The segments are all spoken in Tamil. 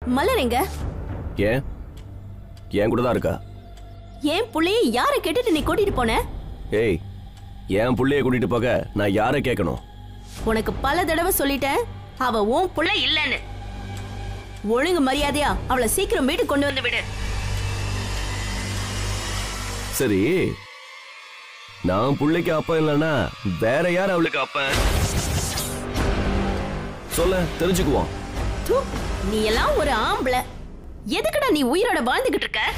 மலர் எங்க ஏன் என் கூட தான் இருக்கா ஏன் புள்ளைய யார கேட்டுட்டு நீ கூட்டிட்டு போன ஏய் என் புள்ளைய கூட்டிட்டு போக நான் யாரை கேட்கணும் உனக்கு பல தடவை சொல்லிட்டேன் அவ உன் புள்ள இல்லன்னு ஒழுங்கு மரியாதையா அவளை சீக்கிரம் வீட்டுக்கு கொண்டு வந்து விடு சரி நான் புள்ளைக்கு அப்பா இல்லைன்னா வேற யார் அவளுக்கு அப்பன் சொல்ல தெரிஞ்சுக்குவோம் தூ, நீ எல்லாம் ஒரு ஆம்பளை எதுக்குடா நீ உயிரோட வாழ்ந்துகிட்டு இருக்க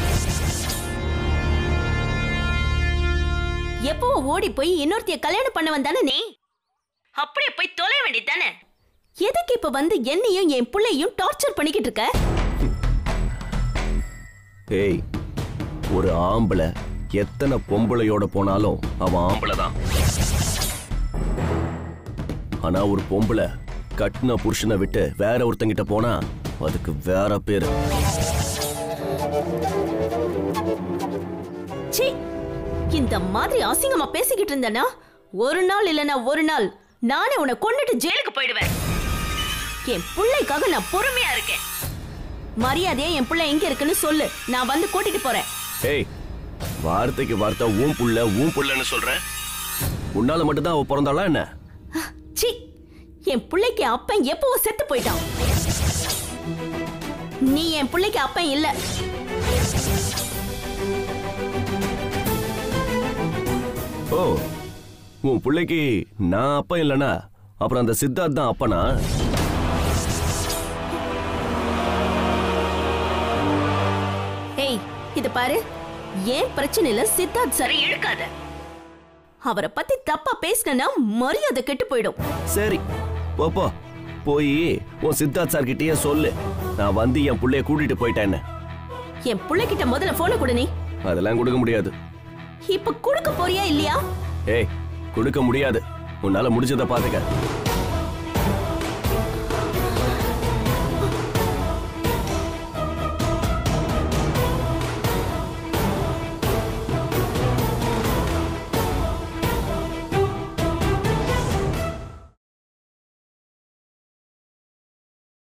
எப்போ ஓடி போய் இன்னொருத்திய கல்யாணம் பண்ண வந்தானே நீ அப்படியே போய் தொலை வேண்டியதானே எதுக்கு இப்ப வந்து என்னையும் என் புள்ளையும் டார்ச்சர் பண்ணிக்கிட்டு இருக்க ஏய் ஒரு ஆம்பளை எத்தனை பொம்பளையோட போனாலும் அவன் ஆம்பளை தான் ஆனா ஒரு பொம்பளை கட்டின புருஷனை விட்டு வேற ஒருத்தங்கிட்ட போனா அதுக்கு வேற பேரு சீ இந்த மாதிரி அசிங்கமா பேசிக்கிட்டு இருந்தனா ஒரு நாள் இல்லனா ஒரு நாள் நானே உன்னை கொன்னுட்டு ஜெயிலுக்கு போயிடுவேன் என் பிள்ளைக்காக நான் பொறுமையா இருக்கேன் மரியாதையா என் பிள்ளை எங்க இருக்குன்னு சொல்லு நான் வந்து கூட்டிட்டு போறேன் ஏய் வார்த்தைக்கு வார்த்தை ஊன் புள்ள ஊன் புள்ளன்னு சொல்ற உன்னால மட்டும்தான் அவ பிறந்தாளா என்ன சி என் பிள்ளைக்கு அப்பன் எப்போ செத்து போயிட்டான் நீ என் பிள்ளைக்கு அப்பன் இல்ல ஓ உன் பிள்ளைக்கு நான் அப்பா இல்லனா அப்புறம் அந்த சித்தார்த் தான் அப்பனா ஏய் இது பாரு ஏன் பிரச்சனையில சித்தார்த் சரி இழுக்காத அவரை பத்தி தப்பா பேசினா மரியாதை கெட்டு போயிடும் சரி போ போ போய் உன் சித்தார்த் சார் கிட்டயே சொல்லு நான் வந்து என் புள்ளைய கூட்டிட்டு போயிட்டேன்னு என் பிள்ளைகிட்ட முதல்ல போனை கொடு நீ அதெல்லாம் கொடுக்க முடியாது இப்ப கொடுக்க போறியா இல்லையா ஏய் கொடுக்க முடியாது உன்னால முடிஞ்சதை பாத்துக்க